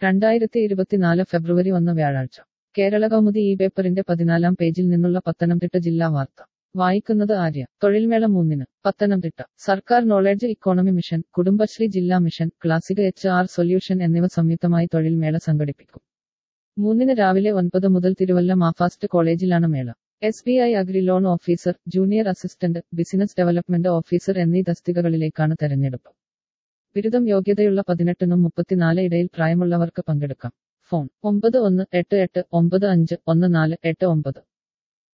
രണ്ടായിരത്തി ഇരുപത്തിനാല് ഫെബ്രുവരി ഒന്ന് വ്യാഴാഴ്ച കേരള കൗമുദി ഈ പേപ്പറിന്റെ പതിനാലാം പേജിൽ നിന്നുള്ള പത്തനംതിട്ട ജില്ലാ വാർത്ത വായിക്കുന്നത് ആര്യ തൊഴിൽമേള മൂന്നിന് പത്തനംതിട്ട സർക്കാർ നോളജ് ഇക്കോണമി മിഷൻ കുടുംബശ്രീ ജില്ലാ mission classic H R solution എന്നിവ സംയുക്തമായി തൊഴിൽമേള സംഘടിപ്പിക്കും മൂന്നിന് രാവിലെ ഒൻപത് മുതൽ തിരുവല്ല മാഫാസ്റ്റ് കോളേജിലാണ് മേള S B I agri loan officer junior assistant business development officer എന്നീ തസ്തികകളിലേക്കാണ് തെരഞ്ഞെടുപ്പ് ബിരുദം യോഗ്യതയുള്ള പതിനെട്ടിനും മുപ്പത്തിനാല് ഇടയിൽ പ്രായമുള്ളവർക്ക് പങ്കെടുക്കാം ഫോൺ ഒമ്പത് ഒന്ന് എട്ട് എട്ട് ഒമ്പത് അഞ്ച് ഒന്ന് നാല് എട്ട് ഒമ്പത്